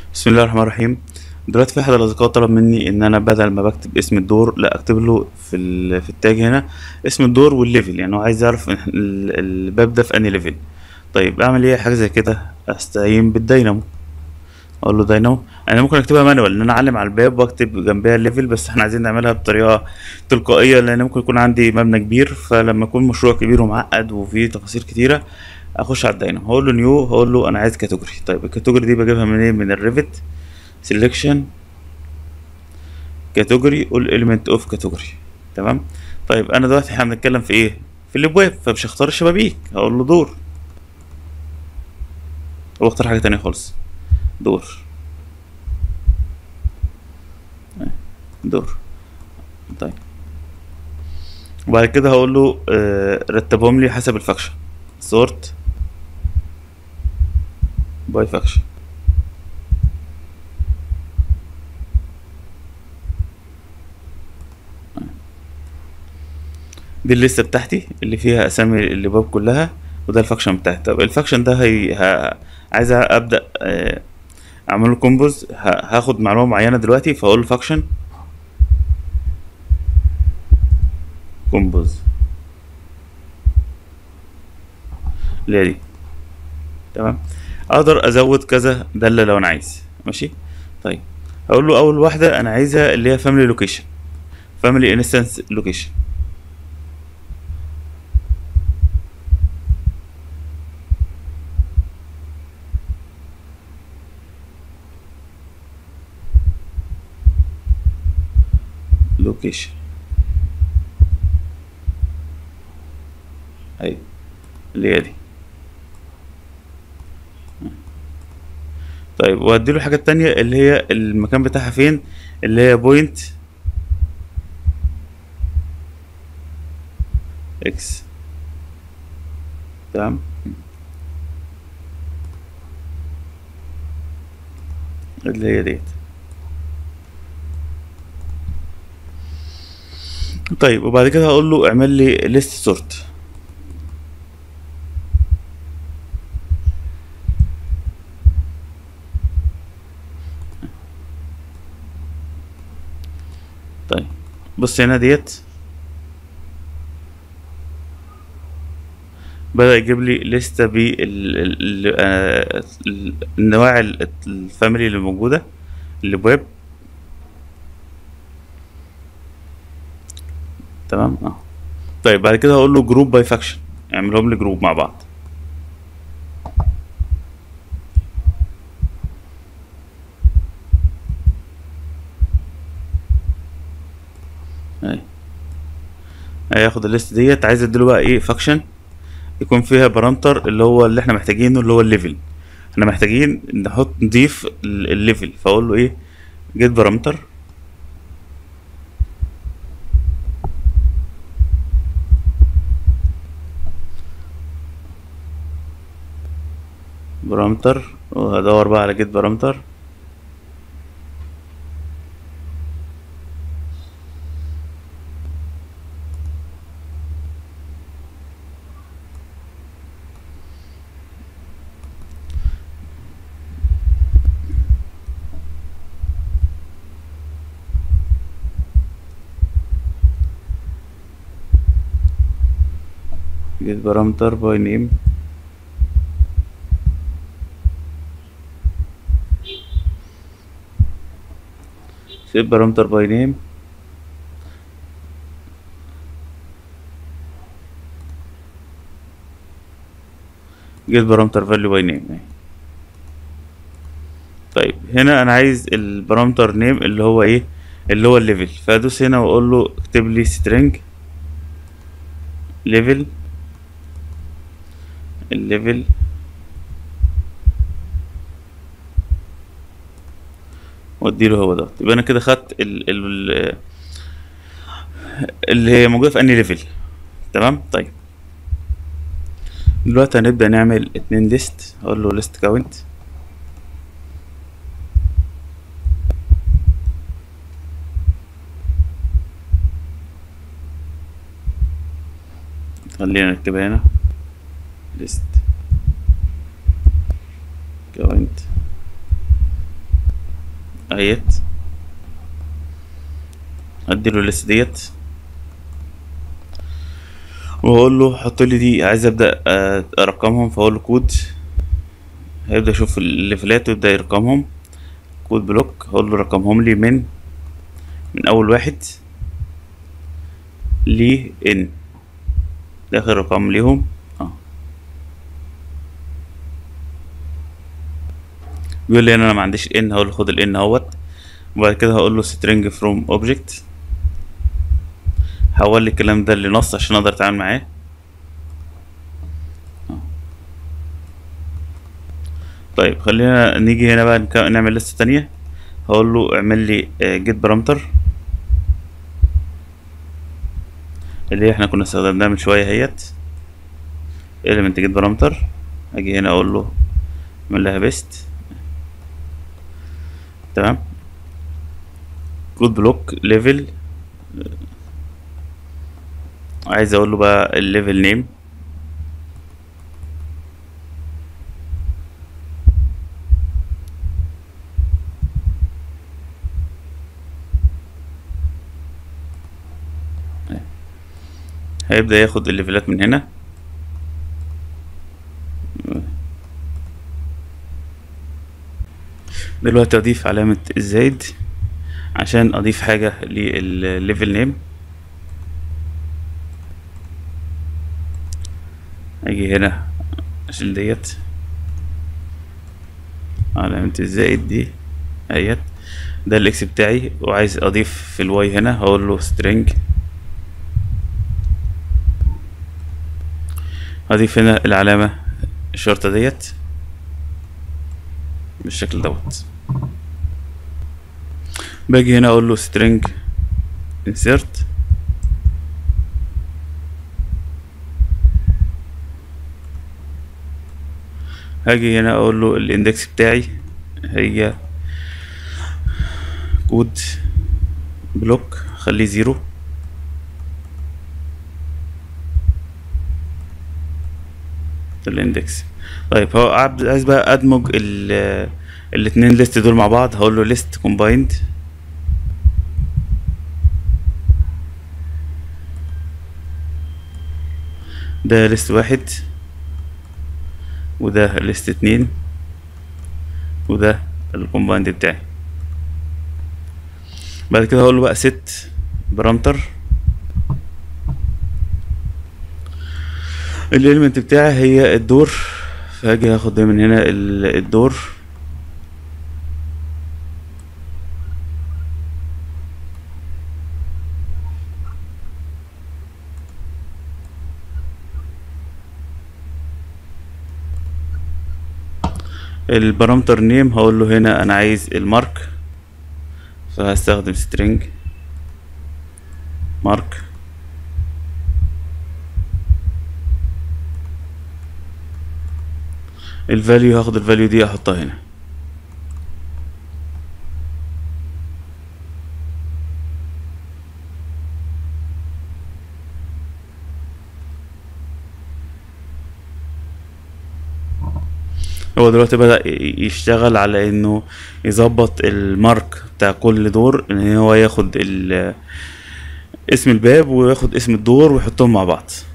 بسم الله الرحمن الرحيم دلوقتي في احد الاصدقاء طلب مني ان انا بدل ما بكتب اسم الدور لا اكتب له في ال... في التاج هنا اسم الدور والليفل يعني هو عايز يعرف ال- الباب ده في انهي ليفل طيب اعمل ايه حاجه زي كده استعين بالدينامو اقول له دينامو انا ممكن اكتبها مانوال ان انا اعلم على الباب واكتب جنبها الليفل بس احنا عايزين نعملها بطريقه تلقائيه لان ممكن يكون عندي مبنى كبير فلما يكون مشروع كبير ومعقد وفيه تفاصيل كتيره اخش على الدينامو هقول له نيو هقول له انا عايز كاتيجوري طيب الكاتيجوري دي بجيبها منين من الريفت سيلكشن كاتيجوري all element of category تمام طيب انا دلوقتي احنا بنتكلم في ايه في الابواب فمش هختار الشبابيك هقول له دور هو اختار حاجه تانية خالص دور دور طيب وبعد كده هقول له آه، رتبهم لي حسب الفاكشن سورت باي فاكشن دي الليسته بتاعتي اللي فيها اسامي الابواب كلها وده الفاكشن بتاعتي طب الفاكشن ده هي ه... عايز ابدا آه، اعمل له كومبوز ه... هاخد معلومه معينه دلوقتي فاقول له فاكشن كومبوز اللي هي دي تمام اقدر ازود كذا داله لو انا عايز ماشي طيب هقول له اول واحده انا عايزها اللي هي فاميلي لوكيشن فاميلي انستنس لوكيشن لوكيشن ايوه اللي هي دي طيب وهديله الحاجة التانية اللي هي المكان بتاعها فين اللي هي بوينت اكس تمام اللي هي ديت طيب وبعد كده هقول له اعمل لي ليست سورت طيب بص هنا ديت بدأ يجيب لي لستة بالنواع الفاميلي اللي موجودة الابواب تمام اه طيب بعد كده هقول له جروب باي فاكشن اعملهم لي جروب مع بعض اهي هياخد الليست ديت عايز اديله بقى ايه فاكشن يكون فيها بارامتر اللي هو اللي احنا محتاجينه اللي هو الليفل احنا محتاجين نحط نضيف ال- الليفل فاقول له ايه جيت بارامتر بارامتر وهدور بقى على جيت بارامتر جيت بارامتر باي نيم سيب بارامتر باي نيم جيت بارامتر فاليو باي نيم طيب هنا انا عايز البارامتر نيم اللي هو ايه اللي هو الليفل فادوس هنا واقول له اكتب لي string ليفل الليفل واديله هو دوت يبقى انا كده خدت ال ال اللي هي موجوده في انهي ليفل تمام طيب دلوقتي هنبدا نعمل اتنين ليست اقول له ليست كاونت خلينا نكتبها هنا list count اهيت اديله الليست ديت واقول له حط لي دي عايز ابدا آه، ارقمهم فاقول له كود هيبدا يشوف الليفلات ويبدا يرقمهم كود بلوك هقول له رقمهم لي من من اول واحد ل ان ده اخر رقم ليهم اه بيقول لي انا ما عنديش ان هقول له خد الان اهوت وبعد كده هقول له string from object حول لي الكلام ده لنص عشان اقدر اتعامل معاه آه. طيب خلينا نيجي هنا بقى نك- نعمل لسته تانية هقول له اعمل لي جيت بارامتر اللي هي احنا كنا استخدمناها من شويه اهيت element جيت بارامتر اجي هنا اقول له اعمل لها بيست تمام كود بلوك ليفل عايز اقول له بقى الليفل نيم هيبدأ ياخد الليفلات من هنا دلوقتي اضيف علامة الزائد عشان اضيف حاجة للليفل نيم اجي هنا اشيل ديت علامة الزائد دي اهيت ده الاكس بتاعي وعايز اضيف في الواي هنا هقول له string هضيف هنا العلامة الشرطة ديت بالشكل دوت باجي هنا اقول له string insert هاجي هنا اقول له الاندكس بتاعي هي كود بلوك خليه زيرو الاندكس طيب هو عب- عايز بقى ادمج ال الاتنين ليست دول مع بعض هقول له ليست كومبايند ده ليست واحد وده ليست اتنين وده الكومبايند بتاعي بعد كده هقول له بقى ست بارامتر الاليمنت بتاعي هي الدور فهاجي هاخد ده من هنا ال- الدور البارامتر نيم هقول له هنا انا عايز المارك فهستخدم string مارك الفاليو هاخد الفاليو دي احطها هنا هو دلوقتي بدأ ي- يشتغل على انه يظبط المارك بتاع كل دور ان هو ياخد ال- اسم الباب وياخد اسم الدور ويحطهم مع بعض